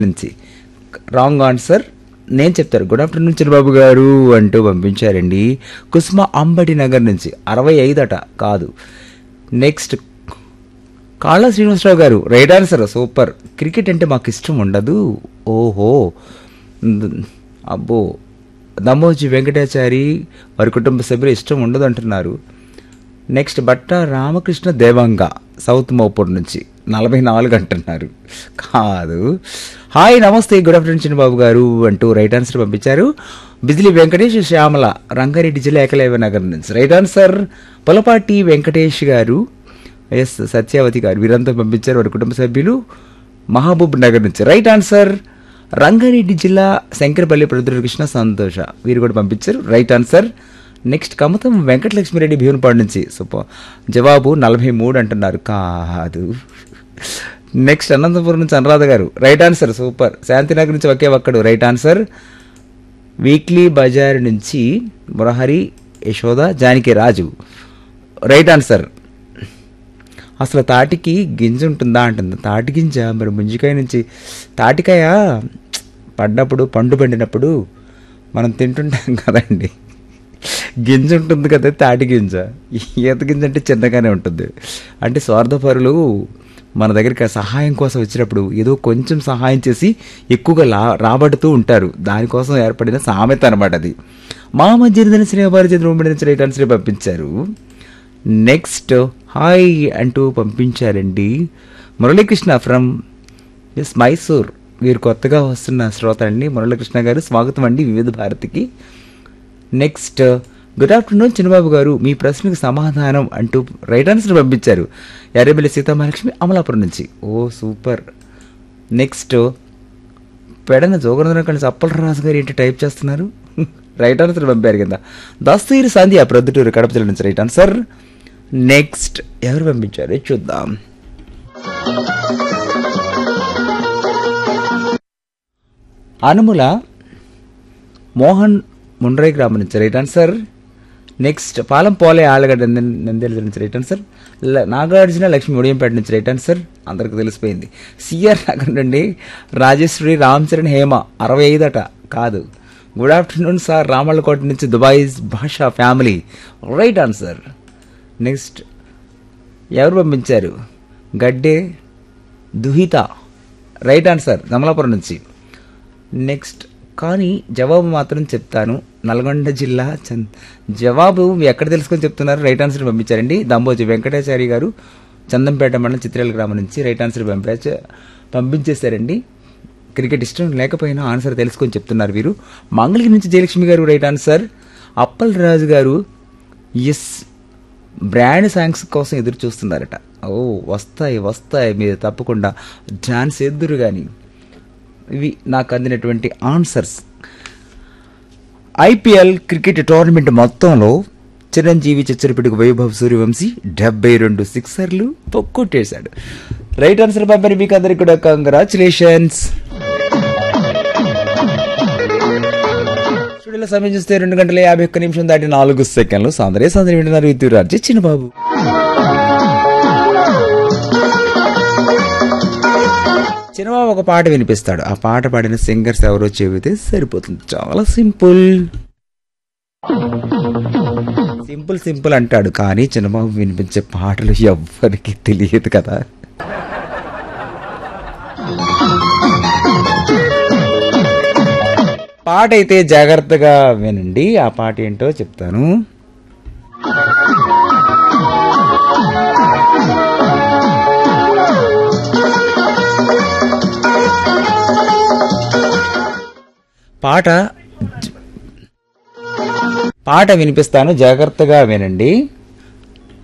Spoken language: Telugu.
నుంచి రాంగ్ ఆన్సర్ నేను చెప్తారు గుడ్ ఆఫ్టర్నూన్ చంద్రబాబు గారు అంటూ పంపించారండి కుస్మ అంబటి నగర్ నుంచి అరవై ఐదట కాదు నెక్స్ట్ కాళ్ళ శ్రీనివాసరావు గారు రైట్ ఆన్సర్ సూపర్ క్రికెట్ అంటే మాకు ఇష్టం ఉండదు ఓహో ద- అబ్బో దమ్మోజీ వెంకటాచారి వారి కుటుంబ సభ్యులు ఇష్టం ఉండదు అంటున్నారు నెక్స్ట్ బట్ట రామకృష్ణ దేవంగ సౌత్ మోపూర్ నుంచి నలభై నాలుగు అంటున్నారు కాదు హాయ్ నమస్తే గుడ్ ఆఫ్టర్నూన్ చిన్నబాబు గారు అంటూ రైట్ ఆన్సర్ పంపించారు బిజిలీ వెంకటేష్ శ్యామల రంగారెడ్డి జిల్లా ఏకలవ్య నగర్ నుంచి రైట్ ఆన్సర్ పొలపాటి వెంకటేష్ గారు ఎస్ సత్యావతి గారు వీరంతా పంపించారు వారి కుటుంబ సభ్యులు మహబూబ్ నగర్ నుంచి రైట్ ఆన్సర్ రంగారెడ్డి జిల్లా శంకరపల్లి ప్రొద్దురు కృష్ణ సంతోష వీరు కూడా పంపించారు right answer next Kamatham Venkatalakshmireddy Bhivanapadu నుంచి సూపర్ జవాబు నలభై మూడు అంటున్నారు కాదు నెక్స్ట్ అనంతపురం నుంచి అనురాధ గారు రైట్ ఆన్సర్ సూపర్ శాంతినగర్ నుంచి ఒకే ఒక్కడు రైట్ ఆన్సర్ వీక్లీ బజార్ నుంచి మురహరి యశోద జానకి రాజు రైట్ ఆన్సర్ అసలు తాటికి గింజ ఉంటుందా అంటుంది తాటి గింజ మరి ముంజికాయ నుంచి తాటికాయ పడ్డప్పుడు పండు పండినప్పుడు మనం తింటుంటాం కదండి గింజ ఉంటుంది కదా తాటి గింజ ఈత గింజ అంటే చిన్నగానే ఉంటుంది అంటే స్వార్థపరులు మన దగ్గరికి ఆ సహాయం కోసం వచ్చినప్పుడు ఏదో కొంచెం సహాయం చేసి ఎక్కువగా లా రాబడుతూ ఉంటారు దానికోసం ఏర్పడిన సామెత అనమాట అది మా మధ్య శ్రీవారి చంద్రబాబు నుంచి రైట్ ఆన్సర్ పంపించారు నెక్స్ట్ హాయ్ అంటూ పంపించారండి మురళీకృష్ణ ఫ్రమ్ ఎస్ మైసూర్ వీరు కొత్తగా వస్తున్న శ్రోత అండి మురళీకృష్ణ గారు స్వాగతం అండి వివిధ భారతికి నెక్స్ట్ గుడ్ ఆఫ్టర్నూన్ చిన్నబాబు గారు మీ ప్రశ్నకు సమాధానం అంటూ రైట్ ఆన్సర్ పంపించారు ఎర్రబెల్లి సీతామహాలక్ష్మి అమలాపురం నుంచి ఓ సూపర్ నెక్స్ట్ పెడన జోగనందరం కలిసి అప్పలరాజు గారు ఏంటి టైప్ చేస్తున్నారు రైట్ ఆన్సర్ పంపారు కింద దస్తూరి సంధ్య ప్రొద్దుటూరు కడప జిల్లా నుంచి రైట్ ఆన్సర్ నెక్స్ట్ ఎవరు పంపించారు చూద్దాం అనుముల మోహన్ ముండ్రై గ్రామం నుంచి రైట్ ఆన్సర్ నెక్స్ట్ పాలం పోలే ఆలగడ్డ నం- నంద్యాల నుంచి రైట్ ఆన్సర్ ల- నాగార్జున లక్ష్మి ఉడియంపేట నుంచి రైట్ ఆన్సర్ అందరికి తెలిసిపోయింది సిఆర్ నగర్ నుండి రాజేశ్వరి రామ్ చరణ్ హేమ అరవై ఐదు అట కాదు గుడ్ ఆఫ్టర్నూన్ సార్ రామళ్ళకోట నుంచి దుబాయ్ భాషా ఫ్యామిలీ రైట్ ఆన్సర్ నెక్స్ట్ ఎవరు పంపించారు గడ్డే దుహిత రైట్ ఆన్సర్ కమలాపురం నుంచి నెక్స్ట్ కానీ జవాబు మాత్రం చెప్తాను నల్గొండ జిల్లా చన్ జవాబు మీరు ఎక్కడ తెలుసుకొని చెప్తున్నారు రైట్ ఆన్సర్ పంపించారండి దంబోజి వెంకటాచారి గారు చందంపేట మండలం చిత్రాల గ్రామం నుంచి రైట్ ఆన్సర్ పంపించ పంపించేశారండి క్రికెట్ ఇష్టం లేకపోయినా ఆన్సర్ తెలుసుకొని చెప్తున్నారు వీరు మంగళగిరి నుంచి జయలక్ష్మి గారు రైట్ ఆన్సర్ అప్పల్ రాజు గారు ఎస్ బ్రాండ్ సాంగ్స్ కోసం ఎదురు చూస్తున్నారట ఓ వస్తాయి వస్తాయి మీరు తప్పకుండా డాన్స్ ఎదురు కానీ ఇవి నాకు అందినటువంటి ఆన్సర్స్ ఐపీఎల్ క్రికెట్ టోర్నమెంట్ మొత్తంలో చిరంజీవి చిచ్చరపిడికి వైభవ్ సూర్యవంశీ డెబ్బై రెండు సిక్సర్లు పొక్కొట్టేశాడు రైట్ ఆన్సర్ పంపిణీ మీకు అందరికి కూడా కంగ్రాచులేషన్స్ స్టూడియోలో సమయం చూస్తే రెండు గంటల యాభై ఒక్క నిమిషం దాటి నాలుగు సెకండ్లు సాందరే సాందరి వింటున్నారు విద్యురాజు చిన్నబాబు చిన్నబాబు ఒక పాట వినిపిస్తాడు ఆ పాట పాడిన సింగర్స్ ఎవరో చెబితే సరిపోతుంది చాలా సింపుల్ సింపుల్ సింపుల్ అంటాడు కానీ చిన్నబాబు వినిపించే పాటలు ఎవ్వరికి తెలియదు కదా పాట అయితే జాగ్రత్తగా వినండి ఆ పాట ఏంటో చెప్తాను పాట పాట వినిపిస్తాను జాగ్రత్తగా వినండి